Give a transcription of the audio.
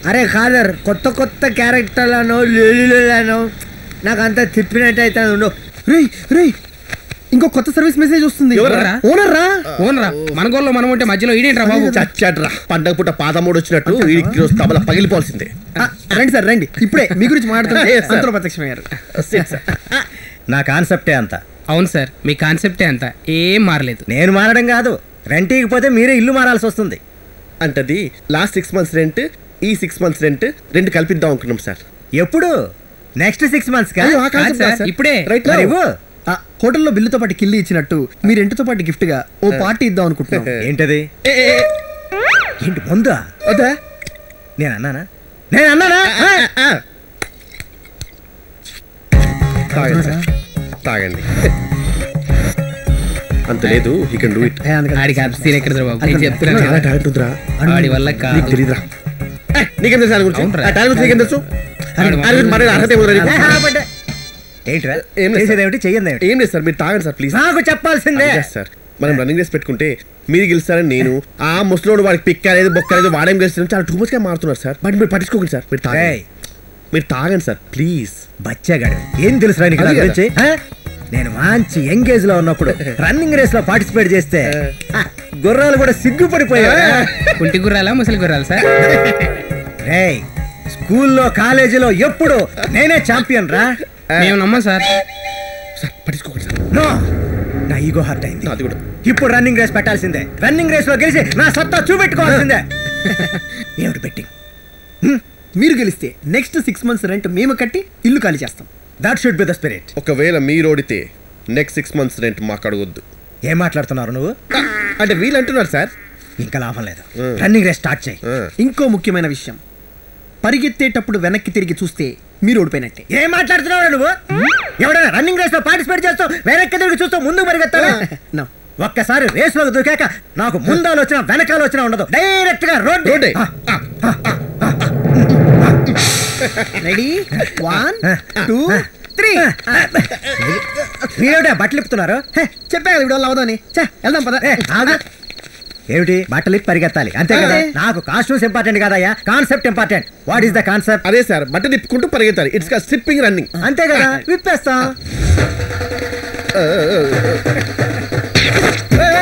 అరే కాదర్ కొత్త కొత్త క్యారెక్టర్లను లీలను నాకు అంత తిప్పినట్టు అయితే ఉండు రేయ్ రేయ్ ఇంకో కొత్త సర్వీస్ మెసేజ్ వస్తుంది ఎవర్రా? ఓనర్ రా ఓనరా మన గోల్లో మనం ఉంటే మధ్యలో ఈడేంట్రా బాబు చచ్చాడ్రా పండగ పూట పాదమూడు వచ్చినట్టు వీడికి రోజు తబల పగిలిపోవాల్సిందే ఆ, రండి సార్ రండి ఇప్పుడే మీ గురించి మాట్లాడుతుంటే Yes, sir. అంతలో ప్రత్యక్షమయ్యారు Sit, sir. నా కాన్సెప్టే అంత అవును సార్ మీ కాన్సెప్టే అంత ఏం మారలేదు నేను మారడం కాదు రెంట్కి పోతే మీరే ఇల్లు మారాల్సి వస్తుంది అంటది లాస్ట్ సిక్స్ మంత్స్ రెంట్ ఈ సిక్స్ మంత్స్ రెంట్ రెండు కల్పిద్దాం అనుకున్నాం సార్ ఎప్పుడు నెక్స్ట్ సిక్స్ మంత్స్ కా అయ్యో, ఆ కాదు concept సార్, కాదు సార్. ఇప్పుడే Right మరి now. ఇవ్వు. ఆ, హోటల్లో బిల్లుతో పాటు కిల్లి ఇచ్చినట్టు మీ రెంట్తో పాటు గిఫ్ట్ గా ఓ పార్టీ ఇద్దాం అనుకుంటున్నాం ఏంటది ఏ, ఏ, ఏ, ఏంటి ముందా వద్దా? నేను అన్నానా నేను అన్నానా ఆ, ఆ. తాగండి సార్ తాగండి అంత లేదు ఈ కెన్ డూ ఇట్ ఏ, అందుకని. ఆడికి అబ్సీన్ ఎక్కడ బాబు నేను చెప్తున్నాను చాలా కదా. టాలెంట్ ఉందిరా వాడి వల్ల నీకు కాదు తెలీదురా ఏ, నీకేం తెలుసు ఆయన గురించి అవునురా. ఆ టాలెంట్ గురించి నీకేం తెలుసు వాడు ఆయన గురించి మాట్లాడే అర్హత ఏముందిరా నీకు? ఏంట్రా ఏం లేదు సార్. చేసేదేమిటి చెయ్యందేమిటి ఏం లేదు సార్ మీరు తాగండి సార్ ప్లీజ్ నాకు చెప్పాల్సిందే సార్ మనం రన్నింగ్ రేస్ పెట్టుకుంటే మీరు గెలుస్తారని నేను ఆ ముసలోడు వాడికి పిక్ అనేది బొక్క అనేది వాడేం గెలుస్తారని చాలా టూ మచ్గా మారుతున్నారు సార్ బట్ మీరు పట్టించుకోకండి సార్ మీరు తాగండి రేయ్, మీరు తాగండి సార్ ప్లీజ్ బచ్చగాడు ఏం తెలుసు నీకు నా అది కదా. గురించి ఆ? నేను మంచి ఎంగేజ్ లో ఉన్నప్పుడు రన్నింగ్ రేస్ లో పార్టిసిపేట్ చేస్తే ఆ, గుర్రాలు కూడా సిగ్గుపడిపోయాయి కుంటి గుర్రాలా ముసలి గుర్రాలు సార్ రేయ్ స్కూల్లో కాలేజీలో ఎప్పుడు నేనే ఛాంపియన్ రా మేము నమ్మం సార్ సార్ పట్టించుకోకండి సార్ నో నా ఈగో హర్ట్ అయింది అది కూడా ఇప్పుడు రన్నింగ్ రేస్ పెట్టాల్సిందే రన్నింగ్ రేస్ లో గెలిచి నా సత్తా చూపెట్టుకోవాల్సిందే ఏమిటి బెట్టింగ్ మీరు గెలిస్తే నెక్స్ట్ సిక్స్ మంత్స్ రెంట్ మేము కట్టి ఇల్లు ఖాళీ చేస్తాం that should be the spirit ఒకవేళ మీరు ఓడితే నెక్స్ట్ సిక్స్ మంత్స్ రెంట్ మాకు అడగొద్దు ఏం మాట్లాడుతున్నారు నువ్వు అంటే వీళ్ళు అంటున్నారు సార్ ఇంకా లాభం లేదు రన్నింగ్ రేస్ స్టార్ట్ చేయి ఇంకో ముఖ్యమైన విషయం పరిగెత్తేటప్పుడు వెనక్కి తిరిగి చూస్తే మీరు ఓడిపోయినట్టే ఏం మాట్లాడుతున్నావు నువ్వు ఎవడైనా రన్నింగ్ రేస్ లో పార్టిసిపేట్ చేస్తావు వెనక్కి తిరిగి చూస్తూ ముందుకు పరిగెత్తావా No. ఒక్కసారి రేస్ లోకి దూకాక నాకు ముందాలు వచ్చినా వెనకాల వచ్చినా ఉండదు డైరెక్ట్ గా రోడ్ రోడ్డే. రెడీ వన్ టూ త్రీ మీరేమిటా బట్టలు ఇప్పుతున్నారు హే, చెప్పా కదా ఇప్పుడు అవుదని చే వెళ్దాం పద ఏ, ఆగు. ఏమిటి బట్టలు ఇప్పి పరిగెత్తాలి అంతే కదా అదే. నాకు కాస్ట్యూమ్స్ ఇంపార్టెంట్ కాదయ్యా concept important what is the concept అదే సార్ బట్ట తిప్పుకుంటూ పరిగెత్తాలి ఇట్స్ కా స్ట్రిప్పింగ్ రన్నింగ్ అంతే కదా విప్పేస్తాం